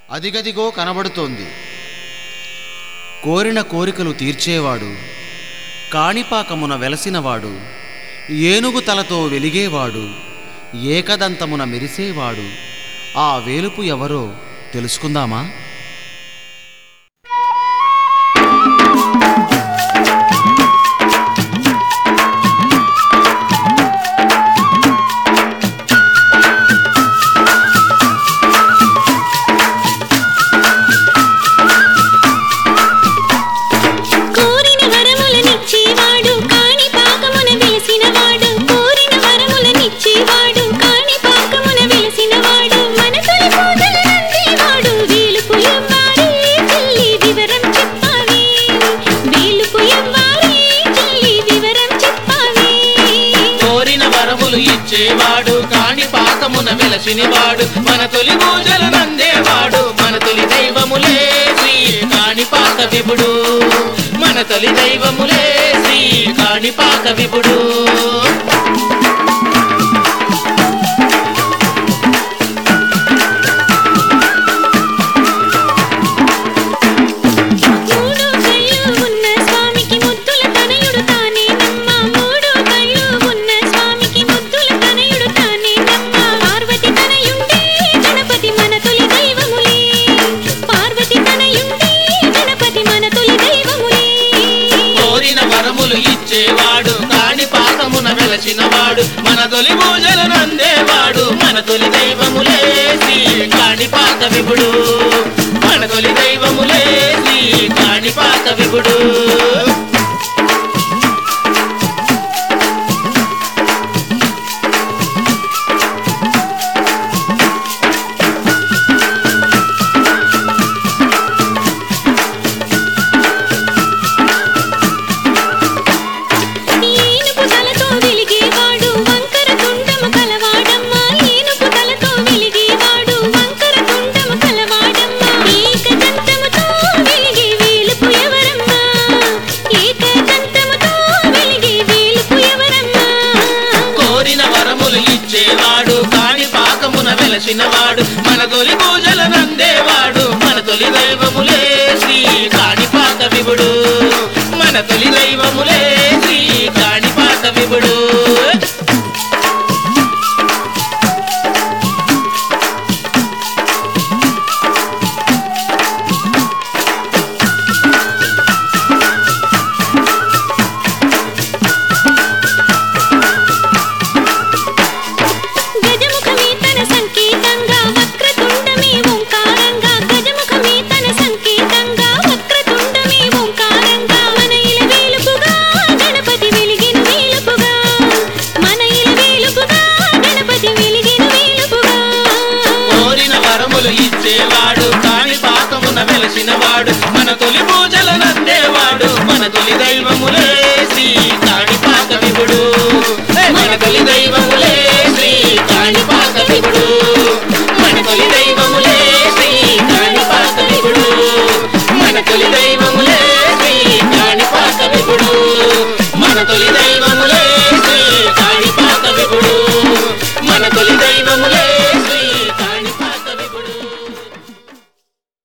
అదిగదిగో కనబడుతోంది కోరిన కోరికలు తీర్చేవాడు కాణిపాకమున వెలసినవాడు ఏనుగు తలతో వెలిగేవాడు ఏకదంతమున మెరిసేవాడు ఆ వేలుపు ఎవరో తెలుసుకుందామా కోరిన వరములనిచ్చేవాడు కాణిపాకమున వెలసినవాడు కోరిన వరములనిచ్చేవాడు కాణిపాకమున వెలసినవాడు మన తొలి పూజలు నందేవాడు వేలుపు ఎవ్వారే చెల్లి వివరం చెప్పావే వేలుపు ఎవ్వారే చెల్లి వివరం చెప్పావే కోరిన వరములు ఇచ్చేవాడు కాణి పాకమున వెలసినవాడు మన తొలి పూజలు నందేవాడు మన తొలి దైవములే శ్రీ కాణిపాక విభుడు మన తొలి దైవములే శ్రీ కాణిపాక విభుడు మూడు కళ్ళు ఉన్న స్వామికి ముద్దుల తనయుడు తానేనమ్మ మూడు కళ్ళు ఉన్న స్వామికి ముద్దుల తనయుడు తానేనమ్మ పార్వతి తనయుండే గణపతి మన తొలి దైవములే పార్వతి తనయుండే గణపతి మన తొలి దైవములే కోరిన వరములు ఇచ్చేవాడు కాణి పాకమున వెలసినవాడు మన తొలి పూజలు నందేవాడు మన తొలి దైవములే శ్రీ కాణిపాక విభుడు మన తొలి దైవములే శ్రీ కాణిపాక విభుడు ఏనుగు తలతో వెలిగేవాడు వంకర తుండము కలవాడమ్మ ఏనుగు తలతో వెలిగేవాడు వంకర తుండము కలవాడమ్మ ఏకదంతముతో వెలిగే వేలుపు ఎవరమ్మ ఏకదంతముతో వెలిగే వేలుపు ఎవరమ్మ కోరిన వరములు ఇచ్చేవాడు కాణి పాకమున వెలసినవాడు మన తొలి పూజలు నందేవాడు మన తొలి దైవములే శ్రీ కాణిపాక విభుడు మన తొలి దైవములే శ్రీ కాణిపాక విభుడు గజముఖమే తన సంకేతంగా వక్రతుండమే ఓంకారంగా గజముఖమే తన సంకేతంగా వక్రతుండమే ఓంకారంగా మన ఇల వేలుపుగా గణపతి వెలిగిన వేలుపుగా మన ఇల వేలుపుగా గణపతి వెలిగిన వేలుపుగా కోరిన వరములు ఇచ్చేవాడు కాణి పాకమున వెలసినవాడు మన తొలి పూజలు నందేవాడు మన తొలి దైవములే శ్రీ కాణిపాక విభుడు మన తొలి దైవములే శ్రీ కాణిపాక విభుడు మన తొలి దైవములే శ్రీ కాణిపాక విభుడు మన తొలి దైవములే శ్రీ కాణిపాక విభుడు మన తొలి దైవ